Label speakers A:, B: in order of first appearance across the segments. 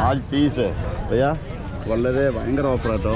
A: आज तीस है भैया വളരെ ഭയങ്കര ഓഫർ കേട്ടോ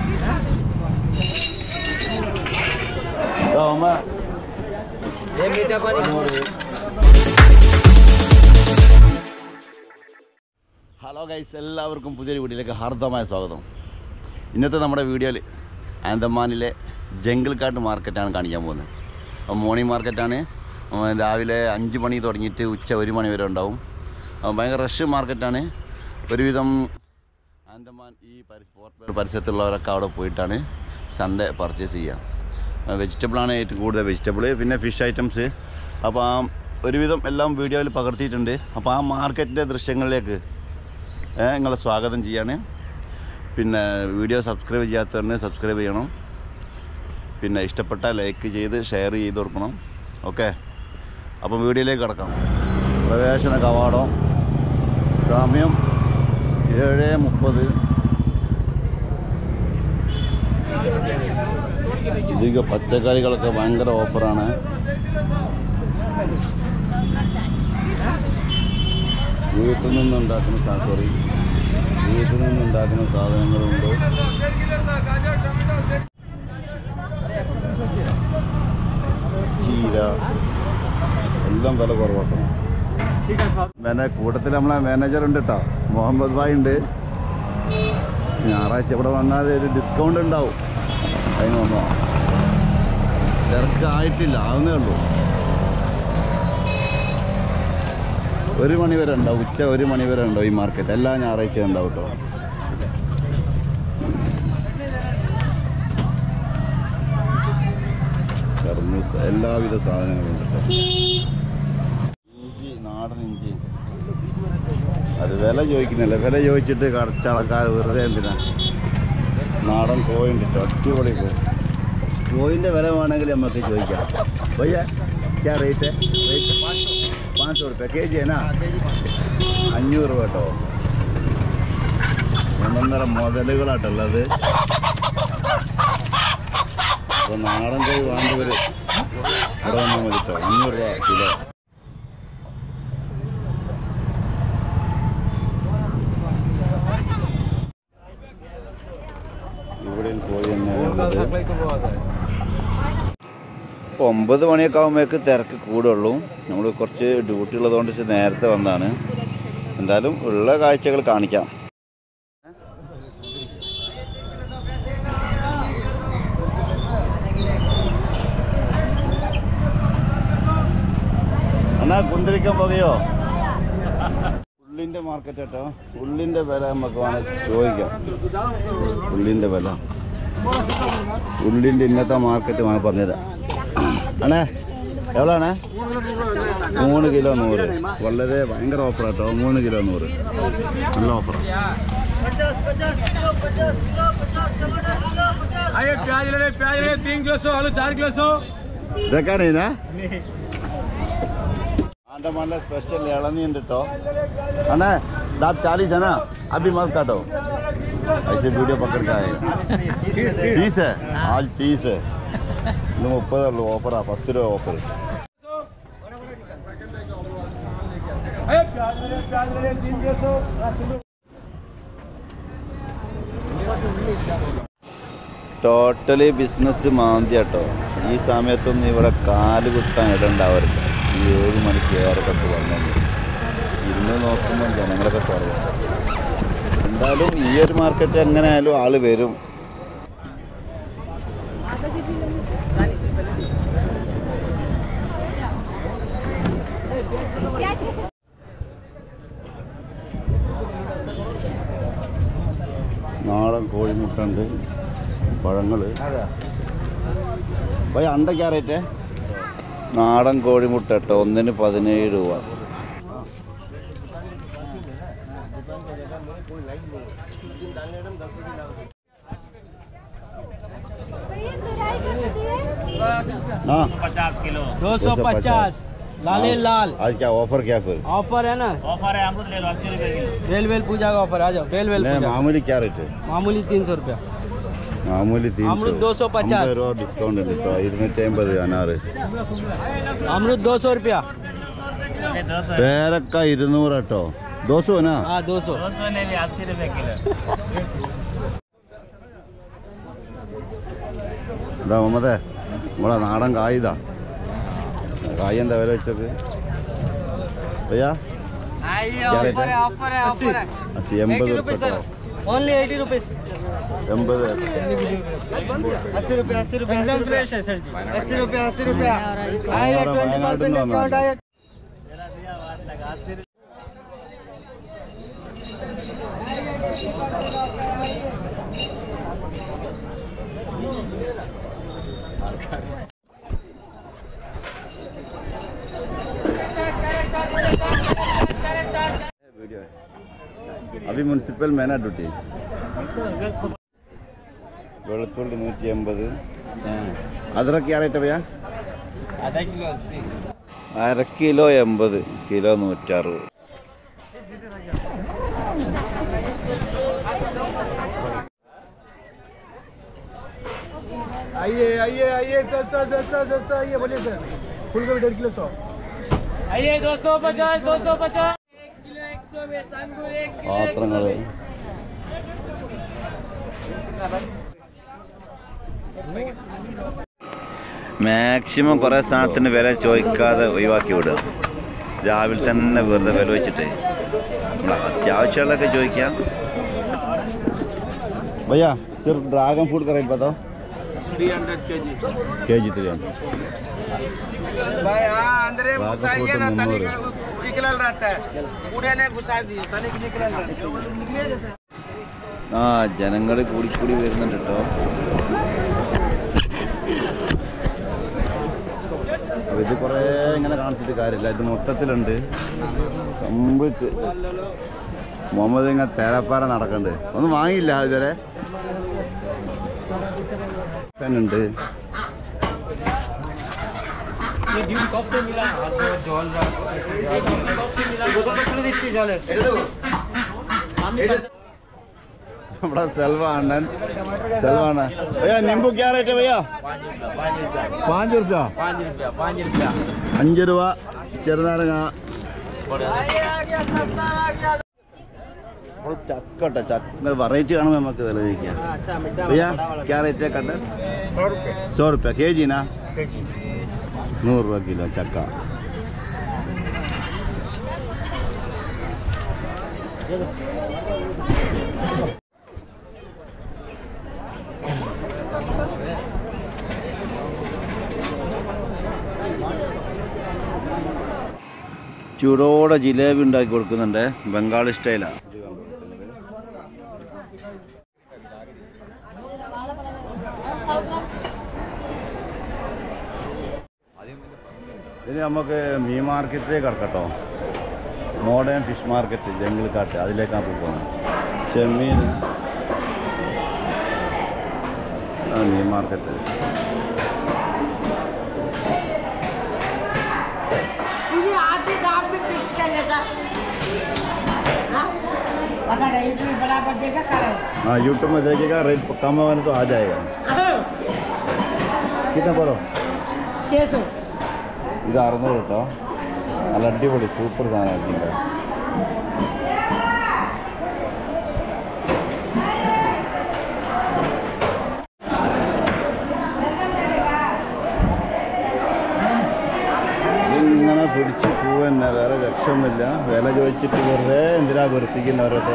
A: ഹലോ ഗൈസ് എല്ലാവർക്കും പുതിയൊരു വീഡിയോയിലേക്ക് ഹാർദമായ സ്വാഗതം ഇന്നത്തെ നമ്മുടെ വീഡിയോയിൽ ആൻഡമാനിലെ ജംഗിൾ കാട്ട് മാർക്കറ്റാണ് കാണിക്കാൻ പോകുന്നത് അപ്പോൾ മോർണിംഗ് മാർക്കറ്റാണ് ഉം, രാവിലെ അഞ്ച് മണി തുടങ്ങിയിട്ട് ഉച്ച ഒരു മണി വരെ ഉണ്ടാവും അപ്പോൾ ഭയങ്കര റഷ് മാർക്കറ്റാണ് ഒരുവിധം ആൻഡമാൻ ഈ പരിസ പോർട്ട് ബ്ലെയർ പരിസരത്തുള്ളവരൊക്കെ അവിടെ പോയിട്ടാണ് സൺഡേ പർച്ചേസ് ചെയ്യുക വെജിറ്റബിളാണ് ഏറ്റവും കൂടുതൽ വെജിറ്റബിൾ പിന്നെ ഫിഷ് ഐറ്റംസ് അപ്പോൾ ആ ഒരുവിധം എല്ലാം വീഡിയോയിൽ പകർത്തിയിട്ടുണ്ട് അപ്പോൾ ആ മാർക്കറ്റിൻ്റെ ദൃശ്യങ്ങളിലേക്ക് ഏ, നിങ്ങളെ സ്വാഗതം ചെയ്യാണ് പിന്നെ വീഡിയോ സബ്സ്ക്രൈബ് ചെയ്യാത്തവരിന് സബ്സ്ക്രൈബ് ചെയ്യണം പിന്നെ ഇഷ്ടപ്പെട്ട ലൈക്ക് ചെയ്ത് ഷെയർ ചെയ്ത് കൊടുക്കണം ഓക്കെ അപ്പം വീഡിയോയിലേക്ക് കിടക്കാം പ്രവേശന കവാടം സമയം ഏഴ് മുപ്പത് ഇതൊക്കെ പച്ചക്കറികളൊക്കെ ഭയങ്കര ഓഫറാണ് വീട്ടിൽ നിന്നുണ്ടാക്കുന്ന സാ സോറി വീട്ടിൽ നിന്നുണ്ടാക്കുന്ന സാധനങ്ങളുണ്ട് ചീര എല്ലാം വില കുറവാട്ടോ പിന്നെ കൂട്ടത്തിൽ നമ്മളെ മാനേജർ ഉണ്ട് കേട്ടോ മുഹമ്മദ് ഭായ് ഉണ്ട് ഞായറാഴ്ച ഇവിടെ വന്നാൽ ഒരു ഡിസ്കൗണ്ട് ഉണ്ടാവും അതിന് വന്നോ തിരക്കായിട്ടില്ല ആവുന്നേ ഉള്ളൂ ഒരു മണി വരെ ഉണ്ടാവും ഉച്ച ഒരു മണി വരെ ഉണ്ടാവും ഈ മാർക്കറ്റ് എല്ലാ ഞായറാഴ്ചയും ഉണ്ടാവും കേട്ടോ കർമ്മൂസ എല്ലാവിധ സാധനങ്ങളും ഉണ്ട് കേട്ടോ ഇഞ്ചി നാടൻ ഇഞ്ചി അത് വില ചോദിക്കുന്നില്ല വില ചോദിച്ചിട്ട് കടച്ചളക്കാർ വെറുതെ എന്തിനാ നാടൻ കോയുണ്ട് കേട്ടോ അടിപൊളി കോഴി കോയിൻ്റെ വില വേണമെങ്കിൽ നമുക്ക് ചോദിക്കാം ഭയ്യ ക്യാ റേറ്റ് റേറ്റ് പാഞ്ച് റുപ്യ കെ ജി എന്നാ അഞ്ഞൂറ് രൂപ കേട്ടോ ഒന്നൊന്നര മുതലുകളാട്ടുള്ളത് അപ്പോൾ നാടൻ കോഴി വേണ്ടവർ ഇവിടെ വന്നാൽ മതി കേട്ടോ അഞ്ഞൂറ് രൂപ കിലോ ഇവിടെയും കോഴി തന്നെയാണ് ഒമ്പത് മണിയൊക്കെ ആകുമ്പോഴേക്ക് തിരക്ക് കൂടുള്ളൂ നമ്മൾ കുറച്ച് ഡ്യൂട്ടി ഉള്ളതുകൊണ്ട് ഇച്ചിരി നേരത്തെ വന്നതാണ് എന്തായാലും ഉള്ള കാഴ്ചകൾ കാണിക്കാം എന്നാ കുന്തിരിക്കാൻ പോകയോ ഉള്ളിൻ്റെ മാർക്കറ്റ് കേട്ടോ ഉള്ളിൻ്റെ വില നമുക്ക് വേണമെങ്കിൽ ചോദിക്കാം ഉള്ളിൻ്റെ വില ഉള്ളിൻ്റെ ഇന്നത്തെ മാർക്കറ്റ് വേണം പറഞ്ഞുതരാം ആണേ എവളാണേ മൂന്ന് കിലോ നൂറ് വളരെ ഭയങ്കര ഓഫർ കേട്ടോ മൂന്ന് കിലോ നൂറ് നല്ല ഓഫർ
B: आइए प्याज ले रहे प्याज ले रहे तीन किलो सौ आलू चार किलो सौ
A: ഇതൊക്കെ നീനാ ആൻഡമാനിലെ സ്പെഷ്യൽ ഇളനീ ഉണ്ട് കേട്ടോ അണ്ണേ दाब चालीस है ना अभी मत काटो ऐसे वीडियो पकड़ के आएगा तीस है आज तीस है ഇത് മുപ്പതുള്ളൂ ഓഫറാ പത്ത് രൂപ ഓഫർ
B: आइए प्याज ले रहे प्याज ले रहे तीन किलो सौ
A: ടോട്ടലി ബിസിനസ് മാന്തി കേട്ടോ ഈ സമയത്തൊന്നും ഇവിടെ കാല് കുത്താൻ ഇടണ്ടാവരുത് ഈ ഏഴ് മണിക്ക് ഏറെക്കൊക്കെ വന്നത് ഇന്ന് നോക്കുമ്പോൾ ജനങ്ങളൊക്കെ കുറവാണ് എന്തായാലും ഈ ഒരു മാർക്കറ്റ് എങ്ങനെ ആയാലും ആള് വരും നാടൻ കോഴിമുട്ടുണ്ട് പഴങ്ങൾ പോയി അണ്ടയ്ക്കാ റേറ്റ് നാടൻ കോഴിമുട്ട കേട്ടോ ഒന്നിന് പതിനേഴ് രൂപ हाँ
B: पचास किलो
C: दो सौ पचास लाले लाल
A: आज क्या ऑफर क्या फिर
C: ऑफर है ना
B: ऑफर है अमरूद ले लो अस्सी रुपए किलो
C: बेल वेल पूजा का ऑफर आ जाओ बेल वेल
A: नहीं
C: पूजा
A: मामूली क्या रेट है
C: मामूली तीन सौ रुपया
A: മാമൂലി
C: അമൃത് 250.
A: അമ്പത് രൂപ ഡിസ്കൗണ്ട് ഉണ്ട് കേട്ടോ ഇരുന്നൂറ്റി അമ്പത് അനാറ്
C: अमरूद दो सौ रुपया
B: ये दस है
A: പേരക്ക ഇരുന്നൂറ് കേട്ടോ ദോശ വേണോ
C: हाँ दो सौ
A: ഇതാ മുഹമ്മദേ നമ്മളെ നാടൻ കായ് ഇതാ കായ് എന്താ വില വെച്ചത് भैया क्या रेट है?
C: ऑफर है ऑफर है
A: അസി എൺപത് ഉറുപ്പ്യ കേട്ടോ.
C: ओनली एटी रुपीज
A: എൺപത്
C: अस्सी रुपये अस्सी रुपये एकदम फ्रेश है सर जी अस्सी रुपये अस्सी रुपये आइए
A: हमारा
C: ट्वेंटी
A: वायनाड
C: परसेंट
A: में
C: डिस्काउंट
A: हमारा।
C: आइए
A: वीडियो है अभी म्यूनसिपल मैन ड्यूटी വെളുത്തുള്ളി നൂറ്റി എൺപത് അതിറക്കി ആറായിട്ട് ഭയ്യ
C: आधा किलो अस्सी
A: അര കിലോ എൺപത് കിലോ നൂറ്ററുപത്
B: आइए आइए आइए सस्ता सस्ता सस्ता आइए बोलिए सर फूल गोभी डेढ़ किलो सौ
C: आइए दो सौ पचास दो सौ पचास एक किलो एक सौ बीस अंगूर एक किलो एक सौ
A: പാത്രങ്ങൾ
C: बीस
A: മാക്സിമം കുറേ സാധനത്തിന് വില ചോദിക്കാതെ ഒഴിവാക്കി വിടുക രാവിലെ തന്നെ വെറുതെ വില വെച്ചിട്ട് അത്യാവശ്യമുള്ളതൊക്കെ ചോദിക്കാം भैया सिर्फ ड्रैगन फ्रूट का रेट बताओ
B: थ्री हंड्रेड के जी
A: के जी थ्री हंड्रेड
C: भाई हाँ अंदर
A: ड्रैगन
C: घुसाइए
A: फ्रूट
C: ना तनिक
A: मुन्नूर
C: निकल रहता है पूरे ने घुसा दिए तनिक निकल रहता है
A: ആ ജനങ്ങൾ കൂടിക്കൂടി വരുന്നുണ്ട് കേട്ടോ അപ്പൊ ഇത് കുറേ ഇങ്ങനെ കാണിച്ചിട്ട് കാര്യമില്ല ഇത് മൊത്തത്തിലുണ്ട് കംപ്ലീറ്റ് മുഹമ്മദ് ഇങ്ങനെ തേരപ്പാറ നടക്കണ്ട് ഒന്നും വാങ്ങിയില്ല ഇതുവരെ ഉണ്ട്
C: ये ड्यू कब से मिला जॉल कब से मिला जॉल
A: നമ്മുടെ സെൽവ അണ്ണൻ സെൽവ അണ്ണൻ ഭയ്യ നിമ്പു ക്യാ റേറ്റ് ഭയ്യ പാഞ്ച് റുപ്യ
C: पाँच रुपया पाँच रुपया
A: അഞ്ച് രൂപ ചെറുനാരങ്ങ അപ്പോൾ ചക്ക കേട്ടോ ചക്ക വെറൈറ്റി കാണുമ്പോൾ നമുക്ക് വില ചോദിക്കാം
C: अच्छा मीठा
A: भैया क्या रेट है कटर
B: सौ रुपये
A: सौ रुपया के जी ना നൂറ് രൂപ കിലോ ചക്ക ചൂടോടെ ജിലേബി ഉണ്ടാക്കി കൊടുക്കുന്നുണ്ട് ബംഗാളി സ്റ്റൈലാണ് ഇനി നമുക്ക് മീൻ മാർക്കറ്റിലേക്ക് കിടക്കട്ടോ മോഡേൺ ഫിഷ് മാർക്കറ്റ് ജംഗിൾക്കാട്ട് അതിലേക്കാണ് പോകുന്നത് ചെമ്മീൻ ആ, മീൻ മാർക്കറ്റ്
D: दीदी आप भी दाम पे फिक्स कर लेता हाँ? पता नहीं यूट्यूब बराबर देगा करो
A: हाँ यूट्यूब में देखिएगा रेट कम होगा तो आ जाएगा कितना पड़ो
D: छः सौ
A: ഇത് അറുന്നൂറ് കേട്ടോ നല്ല അടിപൊളി സൂപ്പർ സാധനമായിട്ടുണ്ട് ഇതിങ്ങനെ പിടിച്ച് പോവന്നെ വേറെ രക്ഷയൊന്നുമില്ല വില ചോദിച്ചിട്ട് വെറുതെ എന്തിനാ വെറുപ്പിക്കുന്ന ഓരോരുത്തർ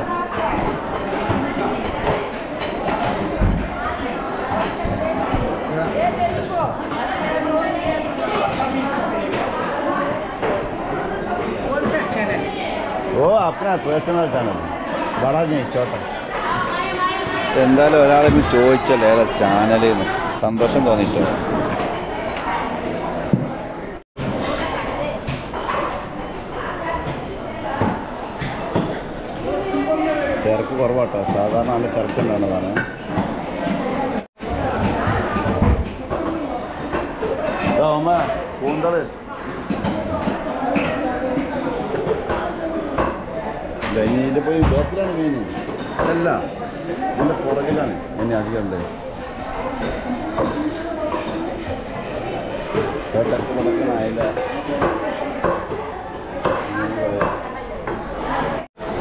A: ഓ अपना പേഴ്സണൽ ചാനൽ ബടാ नहीं ചോട്ട എന്തായാലും ഒരാളിന്ന് ചോദിച്ചല്ലേ ഏതാ ചാനൽ സന്തോഷം തോന്നിട്ടോ തിരക്ക് കുറവാട്ടോ സാധാരണ നല്ല തിരക്കുണ്ടാവുന്നതാണ് കൂന്തള് ഇല്ല പോയി ബാക്കിലാണ് മീൻ അതല്ല ഇതിൻ്റെ പുറകിലാണ് എന്നെ അധികമുണ്ട് കേട്ടക്ക് പുറക്കണായില്ല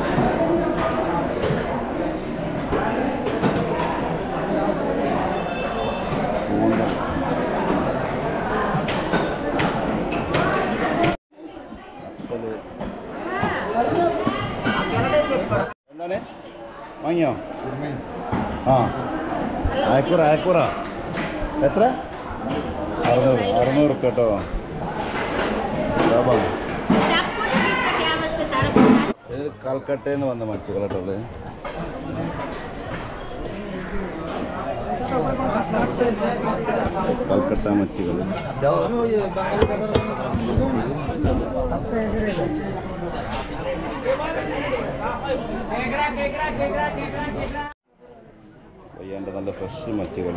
A: എന്താണ് വാങ്ങിയോ ആ അയക്കൂറ അയക്കൂറ എത്ര അറുന്നൂറ് അറുന്നൂറ് റുപ്യ കേട്ടോ ലാഭം ഇത് കൽക്കട്ടയിൽ നിന്ന് വന്ന മച്ചുകൾ കേട്ടോ ഉള്ളത്. കൽക്കട്ട മച്ചുകൾ പയ്യാൻ്റെ നല്ല ഫ്രഷ് മച്ചുകൾ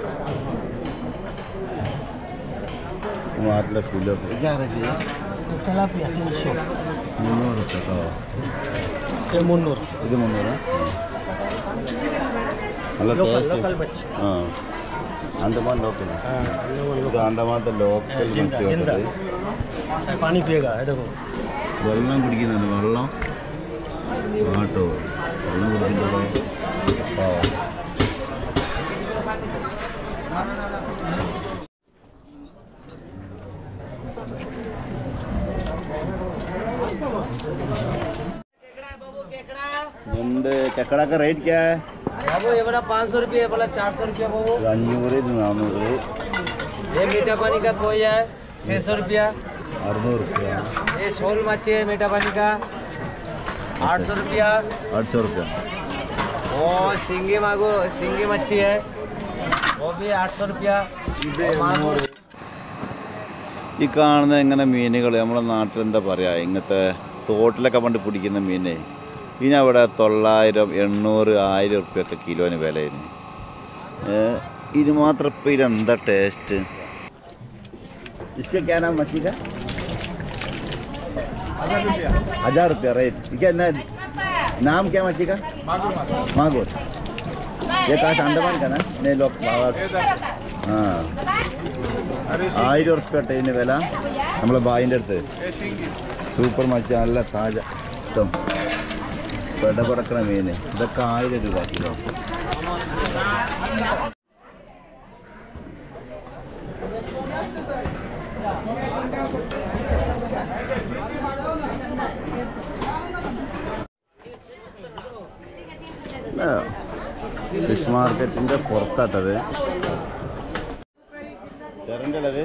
A: നാട്ടിലെ കിലോ
C: তেলাপিয়া তিনশো
A: മുന്നൂറ് റുപ്യ കേട്ടോ
C: এ মুন্নুর
A: ഇത് മുന്നൂറ് നല്ല
C: Local,
A: ടേസ്റ്റ്
C: local മച്ചി.
A: ആ ആൻഡമാൻ ലോക്കൽ ഇത് ആൻഡമാനത്തെ ലോക്കൽ മച്ചി
C: जिंदा
A: കേട്ടത്
C: पानी पिएगा है देखो
A: വെള്ളം കുടിക്കുന്നുണ്ട് വെള്ളം ആട്ടോ വെള്ളം കുടിക്കുന്നുണ്ടോ പാവം. ഞണ്ട് കക്കടക്ക റേറ്റ് ക്യാ
C: बाबू ये वाला पाँच सौ रुपये वाला चार सौ रुपया बाबू
A: ഇത് അഞ്ഞൂറ് ഇത് നാന്നൂറ്
C: ये मीठा पानी का कोई है छः सौ रुपया
A: അറുന്നൂറ് റുപ്യ
C: ये शोल मच्छी है मीठा पानी का आठ सौ रुपया
A: അടിച്ചോ റുപ്യ
C: और सिंगी मागो सिंगी मच्छी है वो भी आठ सौ रुपया मागो
A: ഈ കാണുന്ന ഇങ്ങനെ മീനുകൾ നമ്മുടെ നാട്ടിൽ എന്താ പറയുക ഇങ്ങനത്തെ തോട്ടിലൊക്കെ പണ്ട് പിടിക്കുന്ന മീനെ ഇതിനവിടെ തൊള്ളായിരം എണ്ണൂറ് ആയിരം ഉറുപ്പ്യൊക്കെ കിലോന് വിലയിന് ഇത് മാത്രം ഇപ്പം ഇതെന്താ ടേസ്റ്റ് इसका क्या नाम मच्छी का हजार रुपया रेट ठीक है ना नाम क्या मच्छी का मागुर ये कहा था अंडमान का ना नहीं लोग ആ ആയിരം ഉറുപ്പ്യ കേട്ടോ ഇതിന് വില നമ്മളെ ബായിൻ്റെ അടുത്ത് സൂപ്പർ മച്ച നല്ല താജ ഇഷ്ടം പെട പടക്കണ മീന് ഇതൊക്കെ ആയിരം രൂപ കിലോ ഫിഷ് മാർക്കറ്റിൻ്റെ പുറത്താട്ടത് ചെറുണ്ടല്ലത്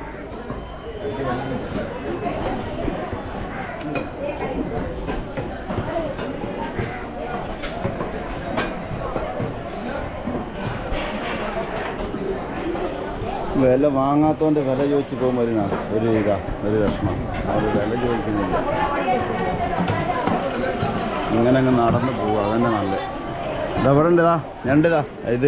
A: വില വാങ്ങാത്തോണ്ട് വില ചോദിച്ച് പോകുമ്പോൾ ഒരു ന- ഒരു ഇതാ ഒരു വിഷമം അവർ വില ചോദിക്കുന്നില്ല ഇങ്ങനെ അങ്ങ് നടന്ന് പോവുക അതന്നെ നല്ല ഇതെവിടെ ഉണ്ട് ഇതാ ഞണ്ടിതാ ഇത്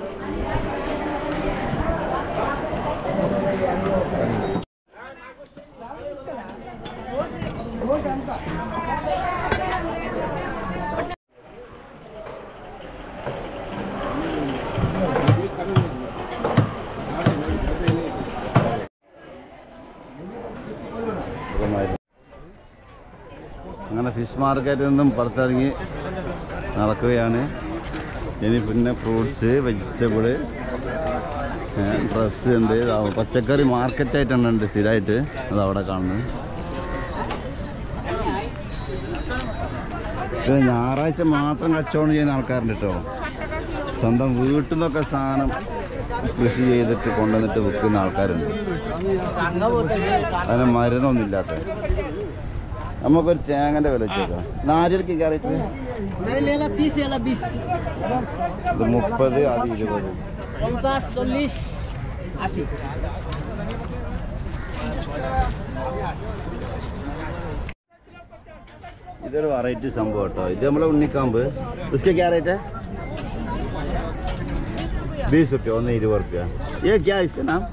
A: സുഖമായിരുന്നു. അങ്ങനെ ഫിഷ് മാർക്കറ്റിൽ നിന്നും പുറത്തിറങ്ങി നടക്കുകയാണ് ഇനി പിന്നെ ഫ്രൂട്ട്സ് വെജിറ്റബിള് ഡ്രസ്സ് ഉണ്ട് ഇതാ പച്ചക്കറി മാർക്കറ്റായിട്ടാണ് ഉണ്ട് സ്ഥിരമായിട്ട് അത് അവിടെ കാണുന്നത് ഇത് ഞായറാഴ്ച മാത്രം കച്ചവടം ചെയ്യുന്ന ആൾക്കാരുണ്ട് കേട്ടോ സ്വന്തം വീട്ടിൽ നിന്നൊക്കെ സാധനം കൃഷി ചെയ്തിട്ട് കൊണ്ടുവന്നിട്ട് വിൽക്കുന്ന ആൾക്കാരുണ്ട് അതിന് മരുന്നൊന്നും ഇല്ലാത്ത നമുക്കൊരു തേങ്ങൻ്റെ വില വെച്ചേക്കാം നാരികൾക്ക് കയറിയിട്ട്
C: नहीं लेला तीस लेला बीस
A: ഇത് മുപ്പത് അത് ഇരുപത്
C: पचास चल्लिस अस्सी
A: ഇതൊരു വെറൈറ്റി സംഭവം കേട്ടോ ഇത് നമ്മളെ ഉണ്ണിക്കാമ്പ് ഉസ്ക ക്യാ റേറ്റ് ബീസ് റുപ്യ ഒന്ന് ഇരുപത് റുപ്യ ഏ ക്യാ ഇസ്ക നാം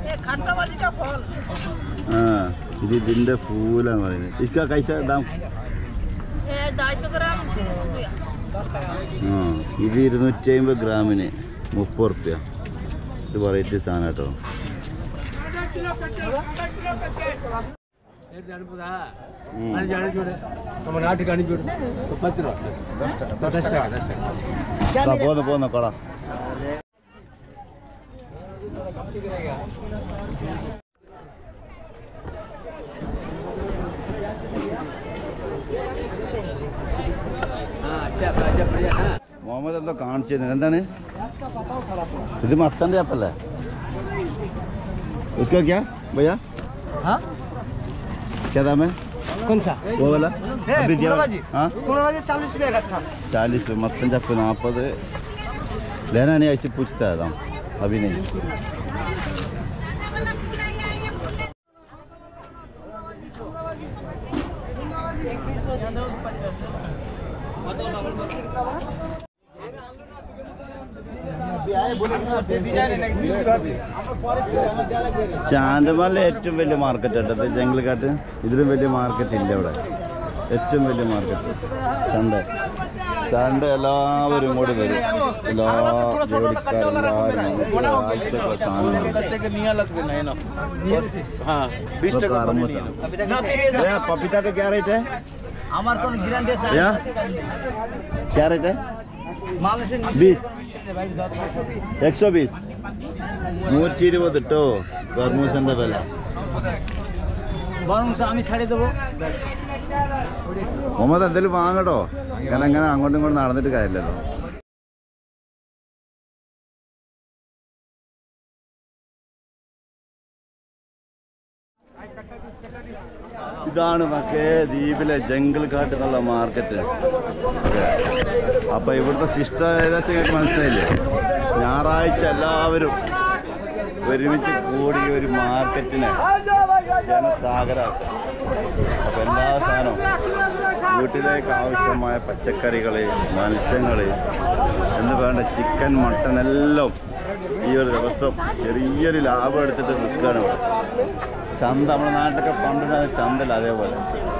A: ആ ഇത് ഇതിൻ്റെ ഫൂലാന്ന് പറയുന്നത് ഇസ്ക കൈസ ദാം ആ ഇത് ഇരുന്നൂറ്റി അമ്പത് ഗ്രാമിന് മുപ്പത് റുപ്യ ഇത് വെറൈറ്റി സാധനം കേട്ടോ ഉം.
C: நம்ம நாட்டுக்கு அனுப்பிவிடு பத்து ரூபா தஸ் டக்கா தஸ் டக்கா
A: ദാ പോന്നു പോന്നു കൊടാ മുഹമ്മദ് എന്തോ കാണിച്ചു തരുന്നത് എന്താണ് ഇത് മത്തൻ്റെ ആപ്പല്ലേ इसका क्या भैया
B: हाँ
A: क्या दाम है
B: कौन सा
A: वो वाला
B: है,
A: अभी दिया
B: कुंडा भाजी।
A: हाँ
B: कुंडा भाजी चालीस रुपया इकट्ठा
A: चालीस मत्तन चप्पू नापद लेना नहीं ऐसे पूछता है दाम अभी नहीं ശാന്തമാലിലെ ഏറ്റവും വലിയ മാർക്കറ്റ് കേട്ടോ ഇത് ജംഗിൾക്കാട്ട് ഇതിലും വലിയ മാർക്കറ്റ് ഇല്ല ഇവിടെ ഏറ്റവും വലിയ മാർക്കറ്റ് സൺഡേ സൺഡേ എല്ലാവരും ഇങ്ങോട്ട് വരും എല്ലാ ജോലിക്കാരെല്ലാവരും വന്നിട്ട് ആഴ്ചത്തെ സാധനം भैया पपीता का क्या रेट है
B: আমার কোন গ্যারান্টি আছে
A: भैया क्या रेट है बीस एक सौ बीस നൂറ്റി ഇരുപത് കേട്ടോ കർമൂസന്റെ വില
B: বরং আমি ছাড়ে দেবো
A: മുഹമ്മദ് എന്തെങ്കിലും വാങ്ങട്ടോ കാരണം ഇങ്ങനെ അങ്ങോട്ടും ഇങ്ങോട്ടും നടന്നിട്ട് കാര്യമില്ലല്ലോ ഇതാണ് മക്കേ ദ്വീപിലെ ജംഗിൾ കാട്ട് എന്നുള്ള മാർക്കറ്റ് അപ്പൊ ഇവിടുത്തെ സിസ്റ്റം ഏകദേശം നിങ്ങൾക്ക് മനസ്സിലായില്ലേ ഞായറാഴ്ച എല്ലാവരും ഒരുമിച്ച് കൂടി ഒരു മാർക്കറ്റിനെ ജനസാഗരാക്കുക അപ്പൊ എല്ലാ സാധനവും വീട്ടിലേക്ക് ആവശ്യമായ പച്ചക്കറികൾ മത്സ്യങ്ങൾ എന്ന് വേണ്ട ചിക്കൻ മട്ടൺ എല്ലാം ഈ ഒരു ദിവസം ചെറിയൊരു ലാഭം എടുത്തിട്ട് വിൽക്കുകയാണ് ഇവിടെ ചന്ത നമ്മുടെ നാട്ടിലൊക്കെ പണ്ടുണ്ടാകുന്ന ചന്തല്ല അതേപോലെ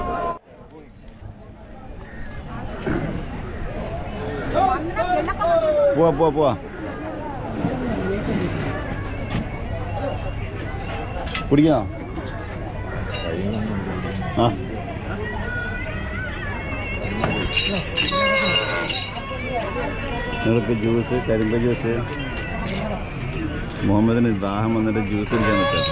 A: പോവാ പോവാ പോവാ കുടിക്കണോ ആ നിങ്ങൾക്ക് ജ്യൂസ് കരിമ്പ് ജ്യൂസ് മുഹമ്മദിന് ദാഹം വന്നിട്ട് ജ്യൂസ് കുടിക്കാൻ പറ്റും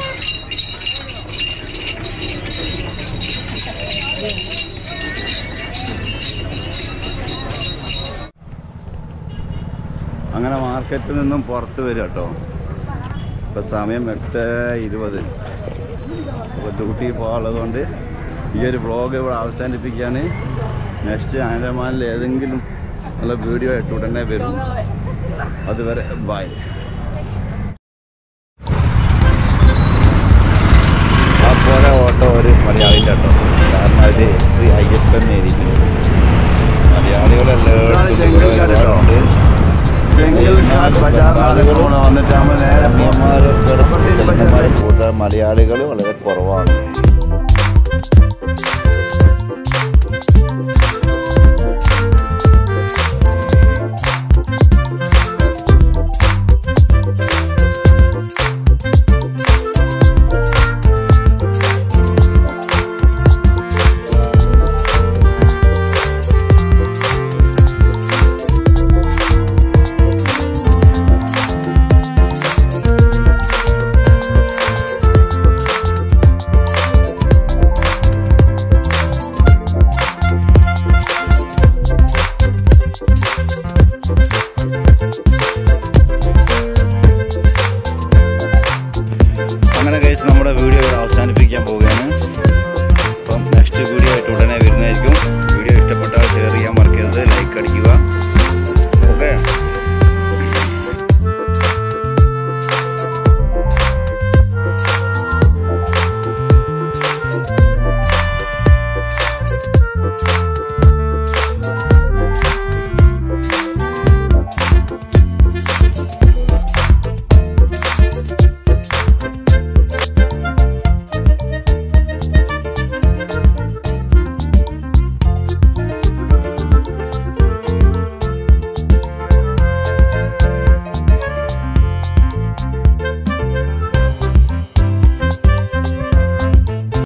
A: അങ്ങനെ മാർക്കറ്റിൽ നിന്നും പുറത്ത് വരും കേട്ടോ ഇപ്പം സമയം എട്ട് ഇരുപത് അപ്പോൾ ഡ്യൂട്ടി പോകാനുള്ളത് കൊണ്ട് ഈ ഒരു വ്ളോഗ് ഇവിടെ അവസാനിപ്പിക്കുകയാണ് നെക്സ്റ്റ് ആൻഡമാനിൽ ഏതെങ്കിലും നല്ല വീഡിയോ ആയിട്ട് ഉടനെ വരും അതുവരെ ബൈ അപ്പോൾ ഓട്ടോ ഒരു മലയാളിൻ്റെ കേട്ടോ കാരണം അത് ശ്രീ അയ്യപ്പൻ എഴുതിയിട്ടുണ്ട് മലയാളികളെല്ലായിടത്തും ഇവിടെ ഒരുപാടുണ്ട് വന്നിട്ടാകുമ്പോൾ നേരെ കൂടുതൽ മലയാളികൾ വളരെ കുറവാണ്